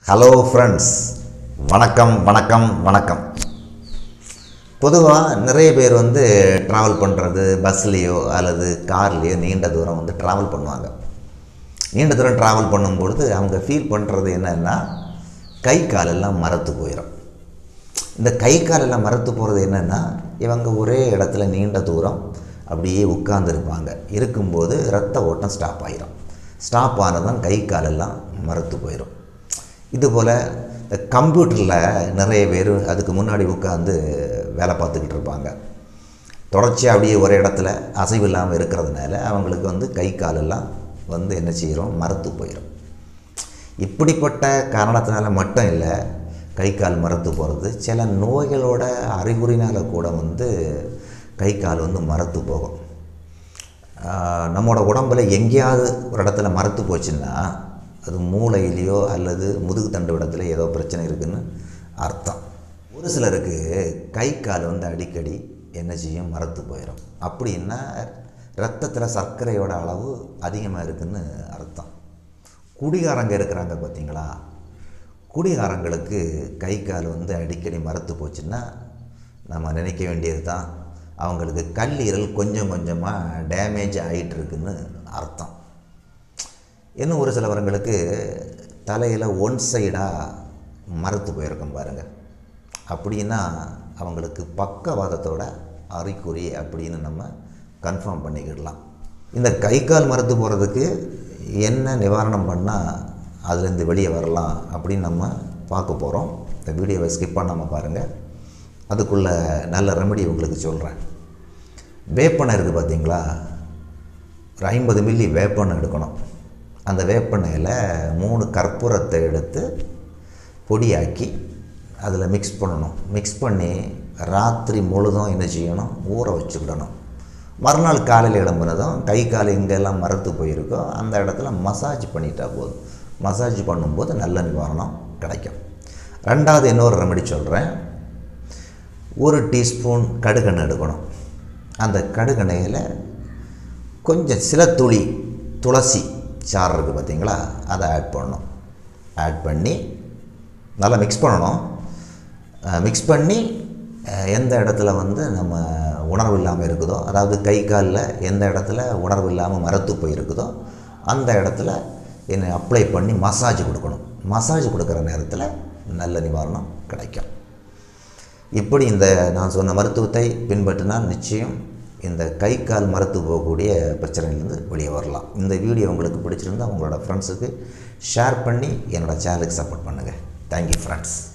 hello friends வணக்கம் வணக்கம் வணக்கம் பொதுவாக நிறைய பேர் வந்து ட்ராவல் பண்ணுறது பஸ்லேயோ அல்லது கார்லேயோ நீண்ட தூரம் வந்து ட்ராவல் பண்ணுவாங்க நீண்ட தூரம் ட்ராவல் பண்ணும்பொழுது அவங்க ஃபீல் பண்ணுறது என்னன்னா கை காலெல்லாம் மரத்து போயிடும் இந்த கை காலெல்லாம் மரத்து போகிறது என்னென்னா இவங்க ஒரே இடத்துல நீண்ட தூரம் அப்படியே உட்கார்ந்துருப்பாங்க இருக்கும்போது ரத்த ஓட்டம் ஸ்டாப் ஆயிரும் ஸ்டாப் ஆனதும் கை காலெல்லாம் மரத்து போயிடும் இதுபோல் இந்த கம்ப்யூட்டரில் நிறைய பேர் அதுக்கு முன்னாடி உட்காந்து வேலை பார்த்துக்கிட்டு இருப்பாங்க தொடர்ச்சியாக அப்படியே ஒரே இடத்துல அசைவு இல்லாமல் இருக்கிறதுனால அவங்களுக்கு வந்து கை காலெல்லாம் வந்து என்ன செய்கிறோம் மரத்து போயிடும் இப்படிப்பட்ட காரணத்தினால மட்டும் இல்லை கை கால் மரத்து போகிறது சில நோய்களோட அறிகுறினால் கூட வந்து கை கால் வந்து மரத்து போகும் ஆஹ் நம்மளோட உடம்புல எங்கேயாவது ஒரு இடத்துல மரத்து போச்சுன்னா அது மூளையிலையோ அல்லது முதுகு தண்டு இடத்துல ஏதோ பிரச்சனை இருக்குன்னு அர்த்தம் ஒரு சிலருக்கு கை கால் வந்து அடிக்கடி என்ன செய்யும் மரத்து போயிடும் அப்படின்னா ரத்தத்தில் சர்க்கரையோட அளவு அதிகமாக இருக்குன்னு அர்த்தம் குடிகாரங்க இருக்கிறாங்க பார்த்தீங்களா குடிகாரங்களுக்கு கை கால் வந்து அடிக்கடி மரத்து போச்சுன்னா நம்ம நினைக்க வேண்டியது தான் அவங்களுக்கு கல்லீரல் கொஞ்சம் கொஞ்சமாக டேமேஜ் ஆகிட்டு இருக்குன்னு அர்த்தம் இன்னும் ஒரு சிலவர்களுக்கு தலையில் ஒன் சைடாக மரத்து போயிருக்கும் பாருங்கள் அப்படின்னா அவங்களுக்கு பக்கவாதத்தோட அறிகுறி அப்படின்னு நம்ம கன்ஃபார்ம் பண்ணிக்கிடலாம் இந்த கை கால் மரத்து போகிறதுக்கு என்ன நிவாரணம் பண்ணால் அதுலேருந்து வெளியே வரலாம் அப்படின்னு நம்ம பார்க்க போகிறோம் இந்த வீடியோவை ஸ்கிப் பண்ணாமல் பாருங்கள் அதுக்குள்ள நல்ல ரெமெடி உங்களுக்கு சொல்கிறேன் வேப்பெண்ணெய் இருக்குது பார்த்தீங்களா ஒரு ஐம்பது மில்லி வேப்பெண்ணெய் எடுக்கணும் அந்த வேப்பெண்ணெயில் மூணு கற்பூரத்தை எடுத்து பொடியாக்கி அதில் மிக்ஸ் பண்ணணும் மிக்ஸ் பண்ணி ராத்திரி முழுதும் என்ன செய்யணும் ஊற வச்சுக்கிடணும் மறுநாள் காலையில் எழும்புனதும் கை கால் எங்கெல்லாம் மரத்து போயிருக்கோ அந்த இடத்துல மசாஜ் பண்ணிட்டா போதும் மசாஜ் பண்ணும்போது நல்ல நிவாரணம் கிடைக்கும் ரெண்டாவது இன்னொரு ரெமெடி சொல்கிறேன் ஒரு டீஸ்பூன் கடுகெண்ணெய் எடுக்கணும் அந்த கடுகெண்ணெயில் கொஞ்சம் சில துளி துளசி சாறு இருக்குது பார்த்தீங்களா அதை ஆட் பண்ணணும் ஆட் பண்ணி நல்லா மிக்ஸ் பண்ணணும் மிக்ஸ் பண்ணி அஹ், எந்த இடத்துல வந்து நம்ம உணர்வு இல்லாமல் இருக்குதோ அதாவது கை காலில் எந்த இடத்துல உணர்வு இல்லாமல் மரத்து போயிருக்குதோ அந்த இடத்துல என்னை அப்ளை பண்ணி மசாஜ் கொடுக்கணும் மசாஜ் கொடுக்குற நேரத்தில் நல்ல நிவாரணம் கிடைக்கும் இப்படி இந்த நான் சொன்ன மருத்துவத்தை பின்பற்றினால் நிச்சயம் இந்த கை கால் மரத்து போகக்கூடிய பிரச்சனையிலேருந்து வெளியே வரலாம் இந்த வீடியோ உங்களுக்கு பிடிச்சிருந்தா உங்களோட ஃப்ரெண்ட்ஸுக்கு ஷேர் பண்ணி என்னோடய சேனலுக்கு சப்போர்ட் பண்ணுங்கள் தேங்க்யூ ஃப்ரெண்ட்ஸ்